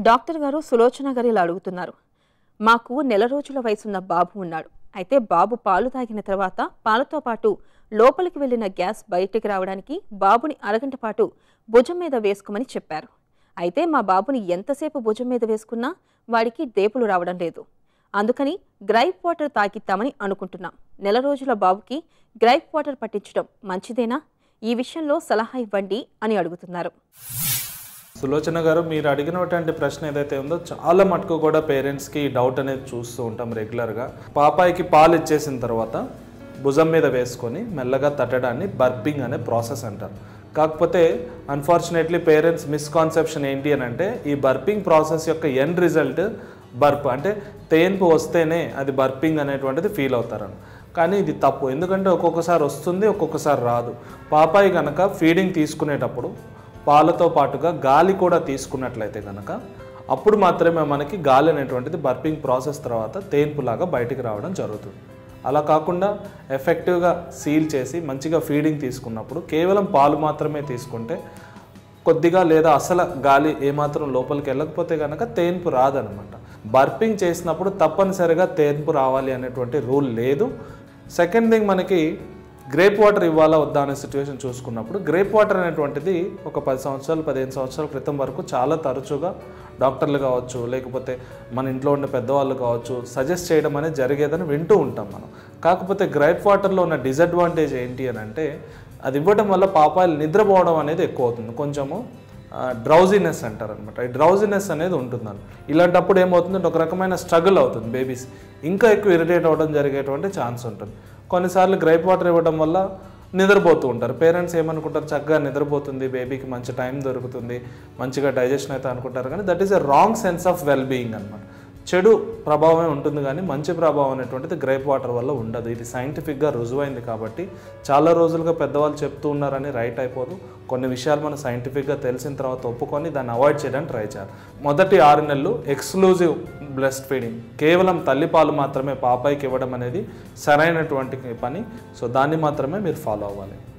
doctor గారు సులోచన గారు ఇలా అడుగుతున్నారు మాకు నెల రోజుల వయసున్న బాబు ఉన్నాడు అయితే బాబు పాలు తాగిన తర్వాత పాలతో పాటు లోపలికి వెళ్లిన గ్యాస్ బయటికి రావడానికి బాబుని అరగంట పాటు భుజం మీద వేసుకోమని చెప్పారు అయితే మా బాబుని ఎంతసేపు భుజం మీద వేసుకున్నా వాడికి దేపులు రావడం లేదు అందుకని గ్రైప్ వాటర్ తాగిద్దామని అనుకుంటున్నాం నెల రోజుల బాబుకి గ్రైప్ వాటర్ పట్టించడం మంచిదేనా ఈ విషయంలో సలహా ఇవ్వండి అని అడుగుతున్నారు సులోచన గారు మీరు అడిగినటువంటి ప్రశ్న ఏదైతే ఉందో చాలా మటుకు కూడా పేరెంట్స్కి డౌట్ అనేది చూస్తూ ఉంటాం రెగ్యులర్గా పాపాయికి పాలు ఇచ్చేసిన తర్వాత భుజం మీద వేసుకొని మెల్లగా తట్టడాన్ని బర్పింగ్ అనే ప్రాసెస్ అంటారు కాకపోతే అన్ఫార్చునేట్లీ పేరెంట్స్ మిస్కాన్సెప్షన్ ఏంటి అని అంటే ఈ బర్పింగ్ ప్రాసెస్ యొక్క ఎండ్ రిజల్ట్ బర్ప్ అంటే తేన్పు వస్తేనే అది బర్పింగ్ అనేటువంటిది ఫీల్ అవుతారని కానీ ఇది తప్పు ఎందుకంటే ఒక్కొక్కసారి వస్తుంది ఒక్కొక్కసారి రాదు పాపాయి కనుక ఫీడింగ్ తీసుకునేటప్పుడు పాలతో పాటుగా గాలి కూడా తీసుకున్నట్లయితే కనుక అప్పుడు మాత్రమే మనకి గాలి అనేటువంటిది బర్పింగ్ ప్రాసెస్ తర్వాత తేన్పులాగా బయటికి రావడం జరుగుతుంది అలా కాకుండా ఎఫెక్టివ్గా సీల్ చేసి మంచిగా ఫీడింగ్ తీసుకున్నప్పుడు కేవలం పాలు మాత్రమే తీసుకుంటే కొద్దిగా లేదా అసలు గాలి ఏమాత్రం లోపలికి వెళ్ళకపోతే కనుక తేన్పు రాదనమాట బర్పింగ్ చేసినప్పుడు తప్పనిసరిగా తేన్పు రావాలి అనేటువంటి రూల్ లేదు సెకండ్ థింగ్ మనకి గ్రేప్ వాటర్ ఇవ్వాలా వద్దా అనే సిచ్యువేషన్ చూసుకున్నప్పుడు గ్రేప్ వాటర్ అనేటువంటిది ఒక పది సంవత్సరాలు పదిహేను సంవత్సరాల క్రితం వరకు చాలా తరచుగా డాక్టర్లు కావచ్చు లేకపోతే మన ఇంట్లో ఉండే పెద్దవాళ్ళు కావచ్చు సజెస్ట్ చేయడం అనేది జరిగేదని వింటూ ఉంటాం మనం కాకపోతే గ్రేప్ వాటర్లో ఉన్న డిసడ్వాంటేజ్ ఏంటి అని అంటే అది ఇవ్వడం వల్ల పాపాయిలు నిద్రపోవడం అనేది ఎక్కువ అవుతుంది కొంచెము డ్రౌజినెస్ అంటారు అనమాట ఈ డ్రౌజినెస్ అనేది ఉంటుందని ఇలాంటప్పుడు ఏమవుతుందంటే ఒక రకమైన స్ట్రగుల్ అవుతుంది బేబీస్ ఇంకా ఎక్కువ ఇరిటేట్ అవ్వడం జరిగేటువంటి ఛాన్స్ ఉంటుంది కొన్నిసార్లు గ్రైప్ వాటర్ ఇవ్వడం వల్ల నిద్రపోతూ ఉంటారు పేరెంట్స్ ఏమనుకుంటారు చక్కగా నిద్రపోతుంది బేబీకి మంచి టైం దొరుకుతుంది మంచిగా డైజెషన్ అయితే అనుకుంటారు కానీ that is a wrong sense of well being అనమాట చెడు ప్రభావమే ఉంటుంది కానీ మంచి ప్రభావం అనేటువంటిది గ్రేప్ వాటర్ వల్ల ఉండదు ఇది సైంటిఫిక్గా రుజువైంది కాబట్టి చాలా రోజులుగా పెద్దవాళ్ళు చెప్తూ ఉన్నారని రైట్ అయిపోదు కొన్ని విషయాలు మనం సైంటిఫిక్గా తెలిసిన తర్వాత ఒప్పుకొని దాన్ని అవాయిడ్ చేయడానికి ట్రై చేయాలి మొదటి ఆరు నెలలు ఎక్స్క్లూజివ్ బ్రెస్ట్ ఫీడింగ్ కేవలం తల్లిపాలు మాత్రమే పాపాయికి ఇవ్వడం అనేది సరైనటువంటి పని సో దాన్ని మాత్రమే మీరు ఫాలో అవ్వాలి